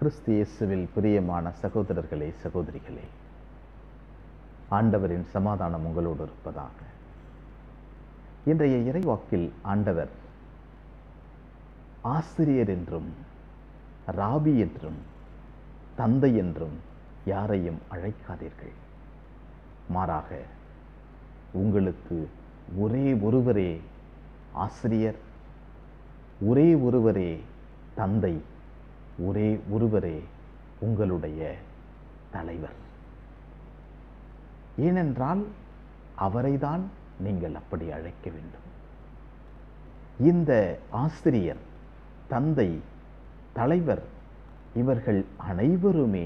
கிறிஸ்து இயேசுவில் பிரியமான சகோதரர்களே சகோதரிகளே ஆண்டவரின் சமாதானம் உங்களோடு இருப்பதாக இன்றைய இறைவாக்கில் ஆண்டவர் ஆசிரியர் என்றும் ராபி என்றும் தந்தை என்றும் யாரையும் அழைக்காதீர்கள் மாறாக உங்களுக்கு ஒரே ஒருவரே ஆசிரியர் ஒரே ஒருவரே தந்தை ஒரே ஒருவரே உங்களுடைய தலைவர் ஏனென்றால் அவரைதான் நீங்கள் அப்படி அழைக்க வேண்டும் இந்த ஆசிரியர் தந்தை தலைவர் இவர்கள் அனைவருமே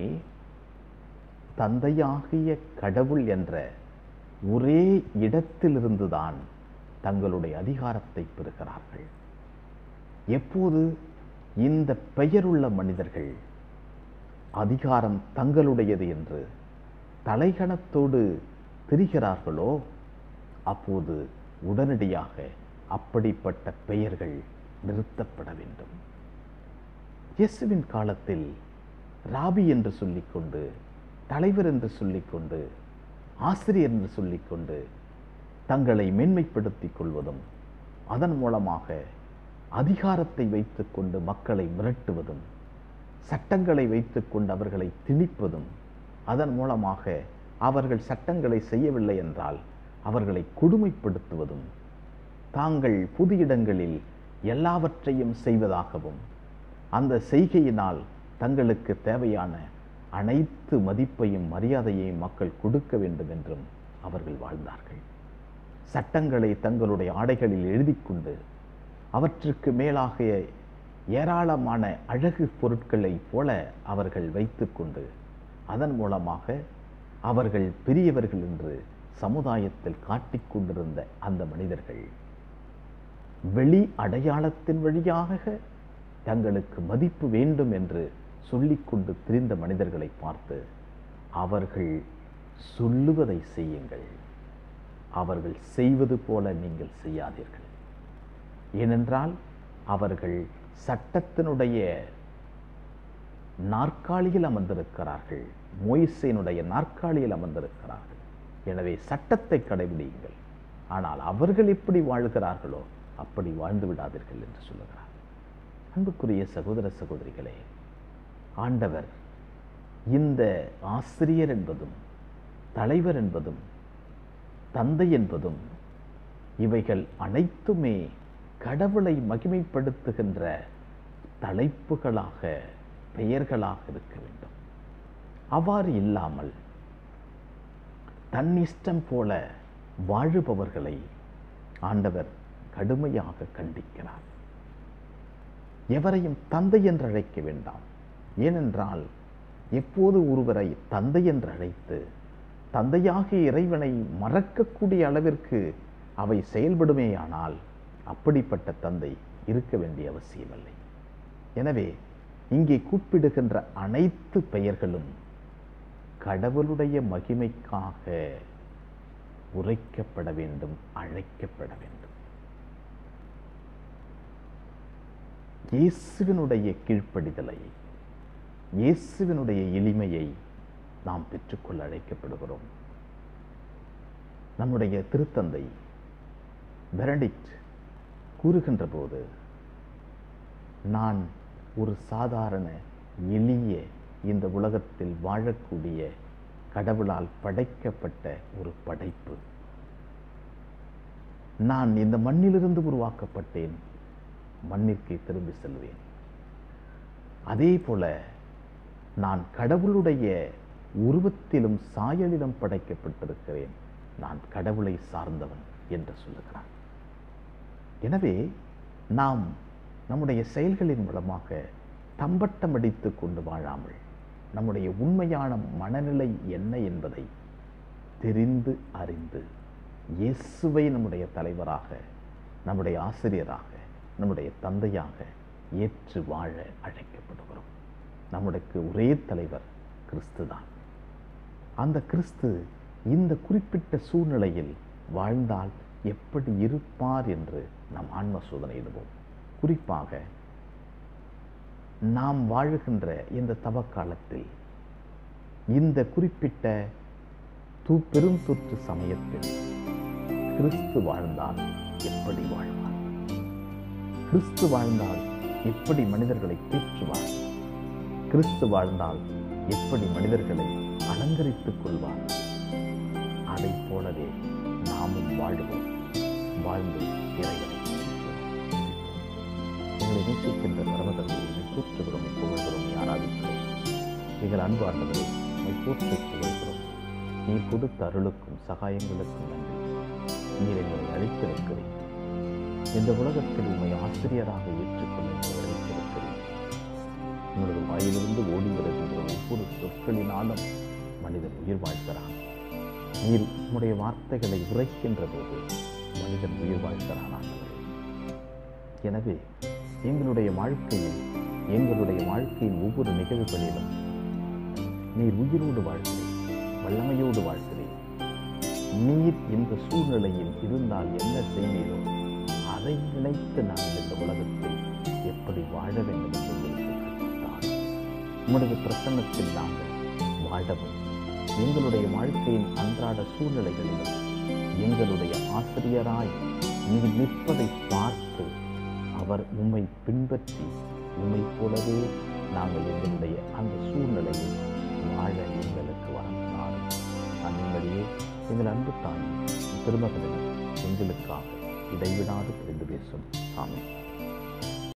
தந்தையாகிய கடவுள் என்ற ஒரே இடத்திலிருந்துதான் தங்களுடைய அதிகாரத்தை பெறுகிறார்கள் எப்போது இந்த பெயருள்ள மனிதர்கள் அதிகாரம் தங்களுடையது என்று தலைகணத்தோடு திரிகிறார்களோ அப்போது உடனடியாக அப்படிப்பட்ட பெயர்கள் நிறுத்தப்பட வேண்டும் இயேசுவின் காலத்தில் ராபி என்று சொல்லிக்கொண்டு தலைவர் என்று சொல்லிக்கொண்டு ஆசிரியர் என்று சொல்லிக்கொண்டு தங்களை மேன்மைப்படுத்திக் கொள்வதும் அதன் மூலமாக அதிகாரத்தை வைத்துக்கொண்டு மக்களை மிரட்டுவதும் சட்டங்களை வைத்துக்கொண்டு அவர்களை திணிப்பதும் அதன் மூலமாக அவர்கள் சட்டங்களை செய்யவில்லை என்றால் அவர்களை கொடுமைப்படுத்துவதும் தாங்கள் புது இடங்களில் எல்லாவற்றையும் செய்வதாகவும் அந்த செய்கையினால் தங்களுக்கு தேவையான அனைத்து மதிப்பையும் மரியாதையையும் மக்கள் கொடுக்க வேண்டும் என்றும் அவர்கள் வாழ்ந்தார்கள் சட்டங்களை தங்களுடைய ஆடைகளில் எழுதி கொண்டு அவற்றுக்கு மேலாக ஏராளமான அழகு பொருட்களை போல அவர்கள் வைத்துக்கொண்டு அதன் மூலமாக அவர்கள் பெரியவர்கள் என்று சமுதாயத்தில் காட்டிக் கொண்டிருந்த அந்த மனிதர்கள் வெளி அடையாளத்தின் வழியாக தங்களுக்கு மதிப்பு வேண்டும் என்று சொல்லிக்கொண்டு திரிந்த மனிதர்களை பார்த்து அவர்கள் சொல்லுவதை செய்யுங்கள் அவர்கள் செய்வது போல நீங்கள் செய்யாதீர்கள் ஏனென்றால் அவர்கள் சட்டத்தினுடைய நாற்காலியில் அமர்ந்திருக்கிறார்கள் மோயிசையினுடைய நாற்காலியில் அமர்ந்திருக்கிறார்கள் எனவே சட்டத்தை கடைபிடியுங்கள் ஆனால் அவர்கள் எப்படி வாழ்கிறார்களோ அப்படி வாழ்ந்து விடாதீர்கள் என்று சொல்லுகிறார் அன்புக்குரிய சகோதர சகோதரிகளே ஆண்டவர் இந்த ஆசிரியர் என்பதும் தலைவர் என்பதும் தந்தை என்பதும் இவைகள் அனைத்துமே கடவுளை மகிமைப்படுத்துகின்ற தலைப்புகளாக பெயர்களாக இருக்க வேண்டும் அவ்வாறு இல்லாமல் தன்னிஷ்டம் போல வாழுபவர்களை ஆண்டவர் கடுமையாக கண்டிக்கிறார் எவரையும் தந்தை என்று அழைக்க வேண்டாம் ஏனென்றால் எப்போது ஒருவரை தந்தை என்று அழைத்து தந்தையாகிய இறைவனை மறக்கக்கூடிய அளவிற்கு அவை செயல்படுமேயானால் அப்படிப்பட்ட தந்தை இருக்க வேண்டிய அவசியமில்லை எனவே இங்கே கூப்பிடுகின்ற அனைத்து பெயர்களும் கடவுளுடைய மகிமைக்காக உரைக்கப்பட வேண்டும் அழைக்கப்பட வேண்டும் இயேசுவினுடைய கீழ்ப்படிதலை இயேசுவினுடைய எளிமையை நாம் பெற்றுக்கொள்ள அழைக்கப்படுகிறோம் நம்முடைய திருத்தந்தை பெரடிக்ட் கூறுகின்ற போது நான் ஒரு சாதாரண எளிய இந்த உலகத்தில் வாழக்கூடிய கடவுளால் படைக்கப்பட்ட ஒரு படைப்பு நான் இந்த மண்ணிலிருந்து உருவாக்கப்பட்டேன் மண்ணிற்கே திரும்பி செல்வேன் அதே போல நான் கடவுளுடைய உருவத்திலும் சாயலிலும் படைக்கப்பட்டிருக்கிறேன் நான் கடவுளை சார்ந்தவன் என்று சொல்லுகிறான் எனவே நாம் நம்முடைய செயல்களின் மூலமாக தம்பட்டம் அடித்து கொண்டு வாழாமல் நம்முடைய உண்மையான மனநிலை என்ன என்பதை தெரிந்து அறிந்து இயேசுவை நம்முடைய தலைவராக நம்முடைய ஆசிரியராக நம்முடைய தந்தையாக ஏற்று வாழ அழைக்கப்படுகிறோம் நம்முடைய ஒரே தலைவர் கிறிஸ்து தான் அந்த கிறிஸ்து இந்த குறிப்பிட்ட சூழ்நிலையில் வாழ்ந்தால் எப்படி இருப்பார் என்று நாம் ஆன்ம சோதனையிடுவோம் குறிப்பாக நாம் வாழுகின்ற இந்த தவக்காலத்தில் இந்த குறிப்பிட்ட தூ பெருந்தொற்று சமயத்தில் கிறிஸ்து வாழ்ந்தால் எப்படி வாழ்வார் கிறிஸ்து வாழ்ந்தால் எப்படி மனிதர்களை தேற்றுவார் கிறிஸ்து வாழ்ந்தால் எப்படி மனிதர்களை அலங்கரித்துக் கொள்வார் அதைப் போலவே நாமும் வாழ்வோம் வாழ்ந்து இறைவனை நேசிப்போம். எங்களை நேசிக்கின்ற பரமதந்தையை போற்றுகிறோம் புகழ்கிறோம் ஆராதிக்கிறோம் எங்கள் அன்பு ஆண்டவரை உம்மை போற்றி புகழ்கிறோம் நீர் கொடுத்த அருளுக்கும் சகாயங்களுக்கும் நன்றி நீர் எங்களை அழைத்து நிற்கிறேன் இந்த உலகத்தில் உண்மை ஆசிரியராக ஏற்றுக்கொள்ள எங்களை அழைத்திருக்கிறேன் உங்களது வாயிலிருந்து ஓடி வருகின்ற ஒவ்வொரு சொற்களினாலும் மனிதன் உயிர் வாழ்கிறான் நீர் உம்முடைய வார்த்தைகளை உரைக்கின்ற போது மனிதன் உயிர் வாழ்கிறான் ஆண்டவரே. எனவே எங்களுடைய வாழ்க்கையில் எங்களுடைய வாழ்க்கையின் ஒவ்வொரு நிகழ்வுகளிலும் நீர் உயிரோடு வாழ்கிறேன் வல்லமையோடு வாழ்கிறேன் நீர் இந்த சூழ்நிலையில் இருந்தால் என்ன செய்வீரோ அதை நினைத்து நாங்கள் இந்த உலகத்தில் எப்படி வாழ வேண்டும் என்று எங்களுக்கு கற்பித்தார் உம்முடைய பிரசன்னத்தில் நாங்கள் வாழவும் எங்களுடைய வாழ்க்கையின் அன்றாட சூழ்நிலைகளிலும் எங்களுடைய ஆசிரியராய் நீர் நிற்பதை பார்த்து அவர் உம்மை பின்பற்றி உம்மை போலவே நாங்கள் எங்களுடைய அந்த சூழ்நிலையில் வாழ எங்களுக்கு வரம் அன்னையிலேயே எங்கள் அன்பு தாய் திருமகனிடம் எங்களுக்காக இடைவிடாது புரிந்து பேசும் ஆமென்